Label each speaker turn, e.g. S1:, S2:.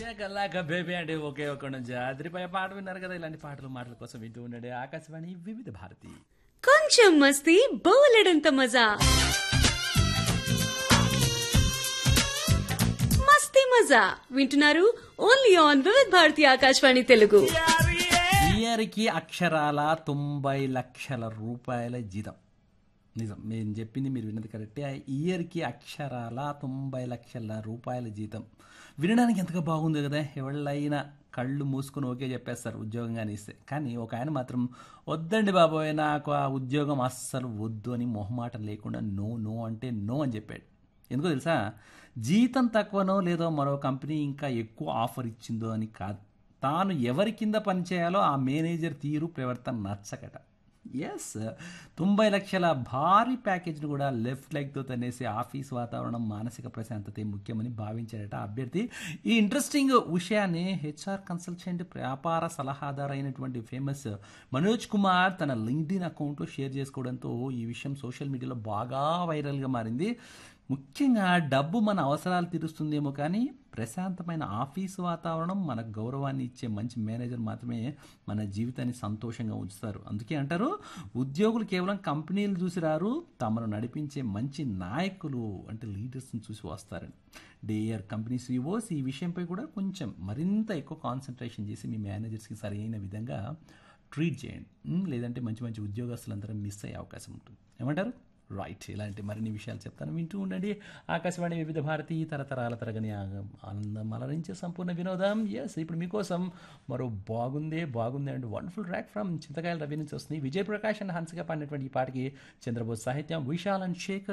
S1: గల్లాక baby అంటే ఒకే ఒక నుంచి అదిరిపోయే పాట విన్నారు కదా ఇలాంటి పాటలు మాటల కోసం వింటూ ఉండండి ఆకాశవాణి వివిధ భారతి
S2: కొంచెం మస్తీ బోలెడంత మజా మస్తీ మజా వింటున్నారు ఓన్లీ ఆన్ వివిధ భారతి ఆకాశవాణి తెలుగు
S1: ఇయర్కి అక్షరాల తొంభై లక్షల రూపాయల జీతం నిజం నేను చెప్పింది మీరు విన్నది కరెక్టే ఇయర్కి అక్షరాల తొంభై లక్షల రూపాయల జీతం వినడానికి ఎంతగా బాగుంది కదా ఎవళ్ళైనా కళ్ళు మూసుకొని ఓకే చెప్పేస్తారు ఉద్యోగంగానే ఇస్తే కానీ ఒక ఆయన మాత్రం వద్దండి బాబోయ్ నాకు ఆ ఉద్యోగం అస్సలు వద్దు అని మొహమాటం లేకుండా నో నో అంటే నో అని చెప్పాడు ఎందుకో తెలుసా జీతం తక్కువనో లేదో మరో కంపెనీ ఇంకా ఎక్కువ ఆఫర్ ఇచ్చిందో అని కాదు తాను ఎవరి కింద పనిచేయాలో ఆ మేనేజర్ తీరు ప్రవర్తన నచ్చకట ఎస్ తొంభై లక్షల భారీ ప్యాకేజ్ను కూడా లెఫ్ట్ లెగ్తో తనేసి ఆఫీస్ వాతావరణం మానసిక ప్రశాంతతే ముఖ్యమని భావించాడట ఆ అభ్యర్థి ఈ ఇంట్రెస్టింగ్ విషయాన్ని హెచ్ఆర్ కన్సల్టెంట్ వ్యాపార సలహాదారు అయినటువంటి ఫేమస్ మనోజ్ కుమార్ తన లింక్డ్ఇన్ అకౌంట్లో షేర్ చేసుకోవడంతో ఈ విషయం సోషల్ మీడియాలో బాగా వైరల్గా మారింది ముఖ్యంగా డబ్బు మన అవసరాలు తీరుస్తుందేమో కానీ ప్రశాంతమైన ఆఫీసు వాతావరణం మనకు గౌరవాన్ని ఇచ్చే మంచి మేనేజర్ మాత్రమే మన జీవితాన్ని సంతోషంగా ఉంచుతారు అందుకే అంటారు ఉద్యోగులు కేవలం కంపెనీలు చూసి రారు తమను నడిపించే మంచి నాయకులు అంటే లీడర్స్ని చూసి వస్తారని డేయర్ కంపెనీ సీఓస్ ఈ విషయంపై కూడా కొంచెం మరింత ఎక్కువ కాన్సన్ట్రేషన్ చేసి మీ మేనేజర్స్కి సరైన విధంగా ట్రీట్ చేయండి ఉమ్, లేదంటే మంచి మంచి ఉద్యోగస్తులందరం మిస్ అయ్యే అవకాశం ఉంటుంది ఏమంటారు రైట్ ఇలాంటి మరిన్ని విషయాలు చెప్తాను వింటూ ఉండండి ఆకాశవాణి వివిధ భారతి తరతరాల తరగని ఆ- ఆనందం అలరించే సంపూర్ణ వినోదం ఎస్ ఇప్పుడు మీకోసం మరో బాగుందే బాగుంది and wonderful track from Chintakayala Ravi నుంచి వస్తుంది విజయ్ ప్రకాష్ అండ్ హన్సిక పాడినటువంటి ఈ పాటకి చంద్రబోస్ సాహిత్యం విశాల్ అండ్ శేఖర్